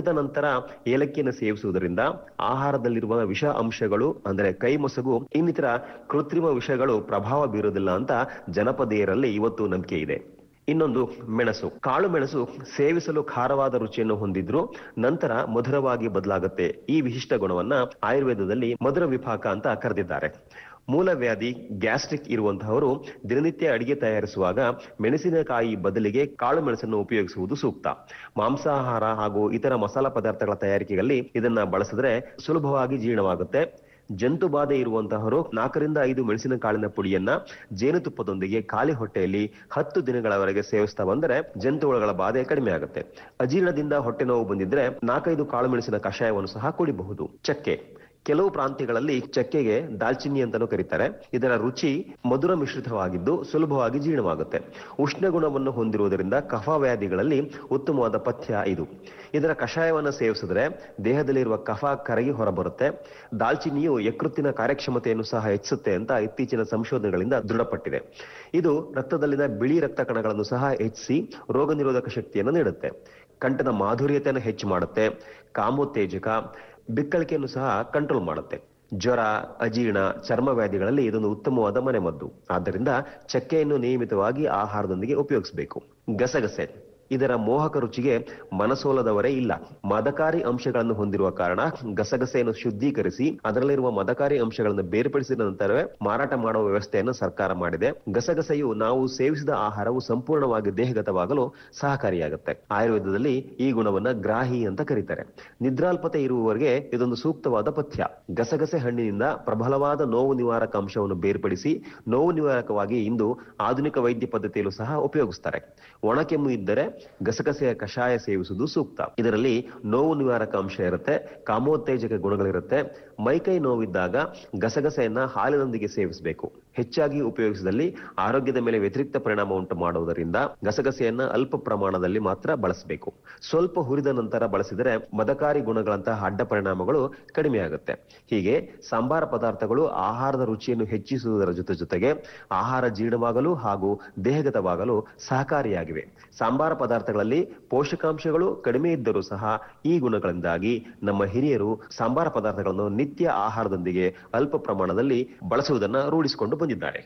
ಊಟದ ನಂತರ ಏಲಕ್ಕಿಯನ್ನು ಸೇವಿಸುವುದರಿಂದ ಆಹಾರದಲ್ಲಿರುವ ವಿಷ ಅಂಶಗಳು ಅಂದರೆ ಕೈಮೊಸಗು ಇನ್ನಿತರ ಕೃತ್ರಿಮ ವಿಷಗಳು ಪ್ರಭಾವ ಬೀರುವುದಿಲ್ಲ ಅಂತ ಜನಪದೀಯರಲ್ಲಿ ಇವತ್ತು ನಂಬಿಕೆ ಇದೆ ಇನ್ನೊಂದು ಮೆಣಸು ಕಾಳು ಮೆಣಸು ಸೇವಿಸಲು ಖಾರವಾದ ರುಚಿಯನ್ನು ಹೊಂದಿದ್ರು ನಂತರ ಮಧುರವಾಗಿ ಬದಲಾಗುತ್ತೆ ಈ ವಿಶಿಷ್ಟ ಗುಣವನ್ನ ಆಯುರ್ವೇದದಲ್ಲಿ ಮಧುರ ವಿಪಾಕ ಅಂತ ಕರೆದಿದ್ದಾರೆ ಮೂಲವ್ಯಾಧಿ ಗ್ಯಾಸ್ಟ್ರಿಕ್ ಇರುವಂತಹವರು ದಿನನಿತ್ಯ ಅಡಿಗೆ ತಯಾರಿಸುವಾಗ ಮೆಣಸಿನಕಾಯಿ ಬದಲಿಗೆ ಕಾಳು ಮೆಣಸನ್ನು ಉಪಯೋಗಿಸುವುದು ಸೂಕ್ತ ಮಾಂಸಾಹಾರ ಹಾಗೂ ಇತರ ಮಸಾಲ ಪದಾರ್ಥಗಳ ತಯಾರಿಕೆಯಲ್ಲಿ ಇದನ್ನ ಬಳಸಿದ್ರೆ ಸುಲಭವಾಗಿ ಜೀರ್ಣವಾಗುತ್ತೆ ಜಂತು ಬಾಧೆ ಇರುವಂತಹವರು ನಾಲ್ಕರಿಂದ ಐದು ಮೆಣಸಿನ ಕಾಳಿನ ಪುಡಿಯನ್ನ ಜೇನುತುಪ್ಪದೊಂದಿಗೆ ಖಾಲಿ ಹೊಟ್ಟೆಯಲ್ಲಿ ಹತ್ತು ದಿನಗಳವರೆಗೆ ಸೇವಿಸ್ತಾ ಬಂದರೆ ಜಂತುಹುಳುಗಳ ಬಾಧೆ ಕಡಿಮೆ ಆಗುತ್ತೆ ಅಜೀರ್ಣದಿಂದ ಹೊಟ್ಟೆ ನೋವು ಬಂದಿದ್ರೆ ನಾಲ್ಕೈದು ಕಾಳು ಮೆಣಸಿನ ಕಷಾಯವನ್ನು ಸಹ ಕುಡಿಬಹುದು ಚಕ್ಕೆ ಕೆಲವು ಪ್ರಾಂತ್ಯಗಳಲ್ಲಿ ಚಕ್ಕೆಗೆ ದಾಲ್ಚಿನ್ನಿ ಅಂತಾನೂ ಕರೀತಾರೆ ಇದರ ರುಚಿ ಮಧುರ ಮಿಶ್ರಿತವಾಗಿದ್ದು ಸುಲಭವಾಗಿ ಜೀರ್ಣವಾಗುತ್ತೆ ಉಷ್ಣ ಗುಣವನ್ನು ಹೊಂದಿರುವುದರಿಂದ ಕಫ ವ್ಯಾಧಿಗಳಲ್ಲಿ ಉತ್ತಮವಾದ ಪಥ್ಯ ಇದು ಇದರ ಕಷಾಯವನ್ನು ಸೇವಿಸಿದ್ರೆ ದೇಹದಲ್ಲಿರುವ ಕಫ ಕರಗಿ ಹೊರಬರುತ್ತೆ ದಾಲ್ಚಿನ್ನಿಯು ಯಕೃತ್ತಿನ ಕಾರ್ಯಕ್ಷಮತೆಯನ್ನು ಸಹ ಹೆಚ್ಚಿಸುತ್ತೆ ಅಂತ ಇತ್ತೀಚಿನ ಸಂಶೋಧನೆಗಳಿಂದ ದೃಢಪಟ್ಟಿದೆ ಇದು ರಕ್ತದಲ್ಲಿನ ಬಿಳಿ ರಕ್ತ ಕಣಗಳನ್ನು ಸಹ ಹೆಚ್ಚಿಸಿ ರೋಗ ನಿರೋಧಕ ಶಕ್ತಿಯನ್ನು ನೀಡುತ್ತೆ ಕಂಠದ ಮಾಧುರ್ಯತೆಯನ್ನು ಹೆಚ್ಚು ಮಾಡುತ್ತೆ ಕಾಮೋತ್ತೇಜಕ ಬಿಕ್ಕಳಿಕೆಯನ್ನು ಸಹ ಕಂಟ್ರೋಲ್ ಮಾಡುತ್ತೆ ಜ್ವರ ಅಜೀರ್ಣ ಚರ್ಮ ವ್ಯಾಧಿಗಳಲ್ಲಿ ಇದೊಂದು ಉತ್ತಮವಾದ ಮನೆಮದ್ದು ಆದ್ದರಿಂದ ಚಕ್ಕೆಯನ್ನು ನಿಯಮಿತವಾಗಿ ಆಹಾರದೊಂದಿಗೆ ಉಪಯೋಗಿಸಬೇಕು ಗಸಗಸೆ ಇದರ ಮೋಹಕ ರುಚಿಗೆ ಮನಸೋಲದವರೇ ಇಲ್ಲ ಮದಕಾರಿ ಅಂಶಗಳನ್ನು ಹೊಂದಿರುವ ಕಾರಣ ಗಸಗಸೆಯನ್ನು ಶುದ್ಧೀಕರಿಸಿ ಅದರಲ್ಲಿರುವ ಮದಕಾರಿ ಅಂಶಗಳನ್ನು ಬೇರ್ಪಡಿಸಿದ ನಂತರವೇ ಮಾರಾಟ ಮಾಡುವ ವ್ಯವಸ್ಥೆಯನ್ನು ಸರ್ಕಾರ ಮಾಡಿದೆ ಗಸಗಸೆಯು ನಾವು ಸೇವಿಸಿದ ಆಹಾರವು ಸಂಪೂರ್ಣವಾಗಿ ದೇಹಗತವಾಗಲು ಸಹಕಾರಿಯಾಗುತ್ತೆ ಆಯುರ್ವೇದದಲ್ಲಿ ಈ ಗುಣವನ್ನ ಗ್ರಾಹಿ ಅಂತ ಕರೀತಾರೆ ನಿದ್ರಾಲ್ಪತೆ ಇರುವವರಿಗೆ ಇದೊಂದು ಸೂಕ್ತವಾದ ಪಥ್ಯ ಗಸಗಸೆ ಹಣ್ಣಿನಿಂದ ಪ್ರಬಲವಾದ ನೋವು ನಿವಾರಕ ಅಂಶವನ್ನು ಬೇರ್ಪಡಿಸಿ ನೋವು ನಿವಾರಕವಾಗಿ ಇಂದು ಆಧುನಿಕ ವೈದ್ಯ ಪದ್ಧತಿಯಲ್ಲೂ ಸಹ ಉಪಯೋಗಿಸ್ತಾರೆ ಒಣಕೆಮ್ಮು ಇದ್ದರೆ ಗಸಗಸೆಯ ಕಷಾಯ ಸೇವಿಸುವುದು ಸೂಕ್ತ ಇದರಲ್ಲಿ ನೋವು ನಿವಾರಕ ಅಂಶ ಇರುತ್ತೆ ಕಾಮೋತ್ತೇಜಕ ಗುಣಗಳಿರುತ್ತೆ ಮೈಕೈ ನೋವಿದ್ದಾಗ ಗಸಗಸೆಯನ್ನ ಹಾಲಿನೊಂದಿಗೆ ಸೇವಿಸಬೇಕು ಹೆಚ್ಚಾಗಿ ಉಪಯೋಗಿಸಿದಲ್ಲಿ ಆರೋಗ್ಯದ ಮೇಲೆ ವ್ಯತಿರಿಕ್ತ ಪರಿಣಾಮ ಉಂಟು ಮಾಡುವುದರಿಂದ ಗಸಗಸೆಯನ್ನ ಅಲ್ಪ ಪ್ರಮಾಣದಲ್ಲಿ ಮಾತ್ರ ಬಳಸಬೇಕು ಸ್ವಲ್ಪ ಹುರಿದ ನಂತರ ಬಳಸಿದರೆ ಮದಕಾರಿ ಗುಣಗಳಂತಹ ಅಡ್ಡ ಪರಿಣಾಮಗಳು ಕಡಿಮೆಯಾಗುತ್ತೆ ಹೀಗೆ ಸಾಂಬಾರ ಪದಾರ್ಥಗಳು ಆಹಾರದ ರುಚಿಯನ್ನು ಹೆಚ್ಚಿಸುವುದರ ಜೊತೆ ಜೊತೆಗೆ ಆಹಾರ ಜೀರ್ಣವಾಗಲು ಹಾಗೂ ದೇಹಗತವಾಗಲು ಸಹಕಾರಿಯಾಗಿವೆ ಸಾಂಬಾರ ಪದಾರ್ಥಗಳಲ್ಲಿ ಪೋಷಕಾಂಶಗಳು ಕಡಿಮೆ ಇದ್ದರೂ ಸಹ ಈ ಗುಣಗಳಿಂದಾಗಿ ನಮ್ಮ ಹಿರಿಯರು ಸಾಂಬಾರ ಪದಾರ್ಥಗಳನ್ನು ನಿತ್ಯ ಆಹಾರದೊಂದಿಗೆ ಅಲ್ಪ ಪ್ರಮಾಣದಲ್ಲಿ ಬಳಸುವುದನ್ನ ರೂಢಿಸಿಕೊಂಡು ಬಂದಿದ್ದಾರೆ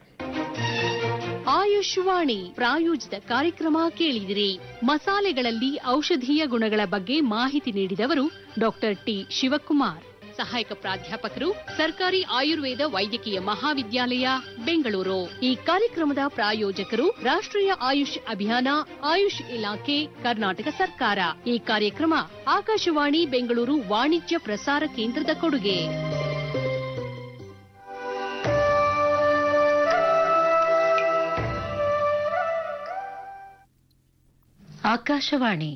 ಆಯುಷ್ವಾಣಿ ಪ್ರಾಯೋಜಿತ ಕಾರ್ಯಕ್ರಮ ಕೇಳಿದಿರಿ ಮಸಾಲೆಗಳಲ್ಲಿ ಔಷಧೀಯ ಗುಣಗಳ ಬಗ್ಗೆ ಮಾಹಿತಿ ನೀಡಿದವರು ಡಾಕ್ಟರ್ ಟಿ ಶಿವಕುಮಾರ್ ಸಹಾಯಕ ಪ್ರಾಧ್ಯಾಪಕರು ಸರ್ಕಾರಿ ಆಯುರ್ವೇದ ವೈದ್ಯಕೀಯ ಮಹಾವಿದ್ಯಾಲಯ ಬೆಂಗಳೂರು ಈ ಕಾರ್ಯಕ್ರಮದ ಪ್ರಾಯೋಜಕರು ರಾಷ್ಟ್ರೀಯ ಆಯುಷ್ ಅಭಿಯಾನ ಆಯುಷ್ ಇಲಾಖೆ ಕರ್ನಾಟಕ ಸರ್ಕಾರ ಈ ಕಾರ್ಯಕ್ರಮ ಆಕಾಶವಾಣಿ ಬೆಂಗಳೂರು ವಾಣಿಜ್ಯ ಪ್ರಸಾರ ಕೇಂದ್ರದ ಕೊಡುಗೆ ಆಕಾಶವಾಣಿ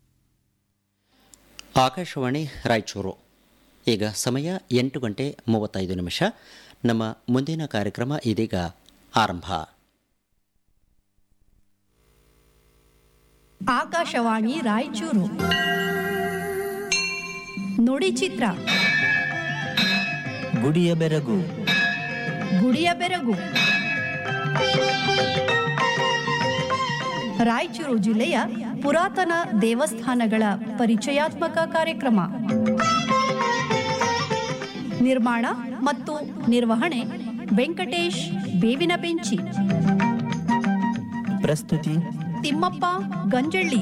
ಆಕಾಶವಾಣಿ ರಾಯಚೂರು ಈಗ ಸಮಯ ಎಂಟು ಗಂಟೆ ಮೂವತ್ತೈದು ನಿಮಿಷ ನಮ್ಮ ಮುಂದಿನ ಕಾರ್ಯಕ್ರಮ ಇದೀಗ ಆರಂಭ ಆಕಾಶವಾಣಿ ರಾಯಚೂರು ನುಡಿ ಚಿತ್ರ ಗುಡಿಯ ಬೆರಗು ಗುಡಿಯ ಬೆರಗು ರಾಯಚೂರು ಜಿಲ್ಲೆಯ ಪುರಾತನ ದೇವಸ್ಥಾನಗಳ ಪರಿಚಯಾತ್ಮಕ ಕಾರ್ಯಕ್ರಮ ನಿರ್ಮಾಣ ಮತ್ತು ನಿರ್ವಹಣೆ ವೆಂಕಟೇಶ್ ಬೇವಿನ ಬೆಂಚಿ ಪ್ರಸ್ತುತಿ ತಿಮ್ಮಪ್ಪ ಗಂಜಳ್ಳಿ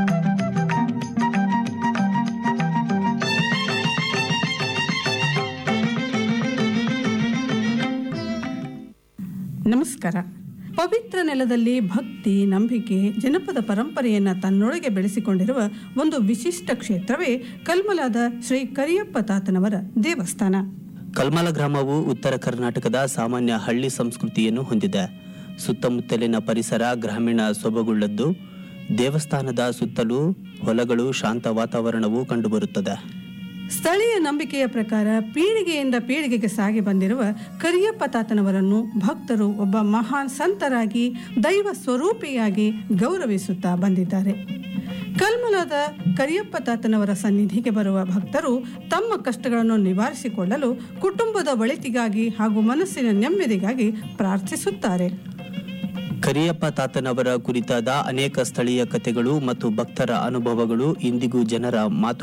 ನಮಸ್ಕಾರ ಪವಿತ್ರ ನೆಲದಲ್ಲಿ ಭಕ್ತಿ ನಂಬಿಕೆ ಜನಪದ ಪರಂಪರೆಯನ್ನು ತನ್ನೊಳಗೆ ಬೆಳೆಸಿಕೊಂಡಿರುವ ಒಂದು ವಿಶಿಷ್ಟ ಕ್ಷೇತ್ರವೇ ಕಲ್ಮಲಾದ ಶ್ರೀ ಕರಿಯಪ್ಪ ತಾತನವರ ದೇವಸ್ಥಾನ ಕಲ್ಮಲ ಗ್ರಾಮವು ಉತ್ತರ ಕರ್ನಾಟಕದ ಸಾಮಾನ್ಯ ಹಳ್ಳಿ ಸಂಸ್ಕೃತಿಯನ್ನು ಹೊಂದಿದೆ ಸುತ್ತಮುತ್ತಲಿನ ಪರಿಸರ ಗ್ರಾಮೀಣ ಸೊಬಗುಳ್ಳದ್ದು ದೇವಸ್ಥಾನದ ಸುತ್ತಲೂ ಹೊಲಗಳು ಶಾಂತ ವಾತಾವರಣವು ಕಂಡುಬರುತ್ತದೆ ಸ್ಥಳೀಯ ನಂಬಿಕೆಯ ಪ್ರಕಾರ ಪೀಳಿಗೆಯಿಂದ ಪೀಳಿಗೆಗೆ ಸಾಗಿ ಬಂದಿರುವ ಕರಿಯಪ್ಪ ತಾತನವರನ್ನು ಭಕ್ತರು ಒಬ್ಬ ಮಹಾನ್ ಸಂತರಾಗಿ ದೈವ ಸ್ವರೂಪಿಯಾಗಿ ಗೌರವಿಸುತ್ತಾ ಬಂದಿದ್ದಾರೆ ಕಲ್ಮಲದ ಕರಿಯಪ್ಪ ತಾತನವರ ಸನ್ನಿಧಿಗೆ ಬರುವ ಭಕ್ತರು ತಮ್ಮ ಕಷ್ಟಗಳನ್ನು ನಿವಾರಿಸಿಕೊಳ್ಳಲು ಕುಟುಂಬದ ಒಳಿತಿಗಾಗಿ ಹಾಗೂ ಮನಸ್ಸಿನ ನೆಮ್ಮದಿಗಾಗಿ ಪ್ರಾರ್ಥಿಸುತ್ತಾರೆ ಕರಿಯಪ್ಪ ತಾತನವರ ಕುರಿತಾದ ಅನೇಕ ಸ್ಥಳೀಯ ಕಥೆಗಳು ಮತ್ತು ಭಕ್ತರ ಅನುಭವಗಳು ಇಂದಿಗೂ ಜನರ ಮಾತು